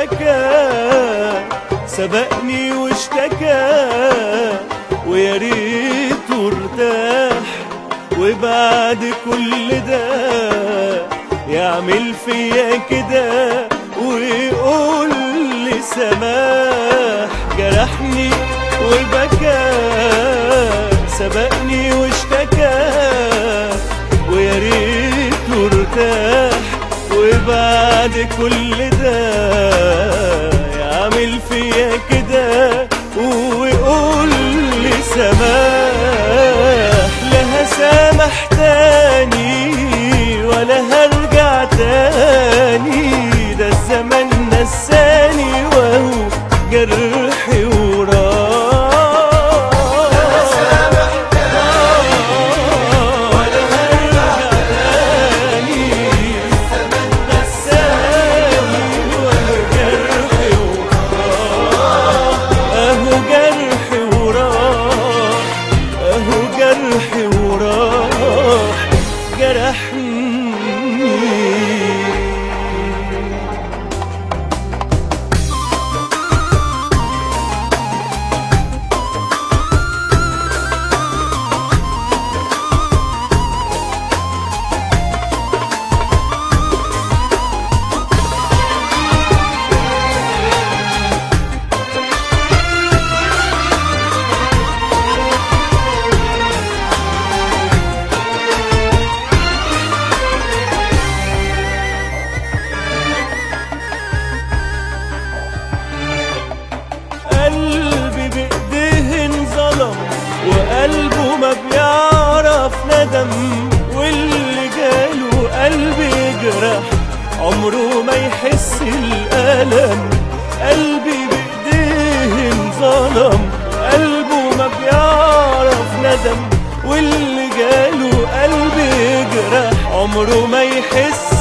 بكى سبقني واشتكى ويا ريته ارتاح وبعد كل ده يعمل فيا كده ويقول لي سماح جرحني وبكى سبقني واشتكى ويا ريته ارتاح وبعد كل ده يعمل فيا كده ويقول لي سماح لا هسامح تاني ولا هرجع تاني ده الزمن نساني وهو جرحي وراه ولا هرجع تاني نساني وهو جرحي وراه اهو جرحي وراه اهو جرحي وراه جرحني قلبي بايديه انظلم وقلبه ما بيعرف ندم واللي جاله قلبي يجرح عمره ما يحس الألم قلبي بايديه انظلم قلبه ما بيعرف ندم واللي جاله قلبي يجرح عمره ما يحس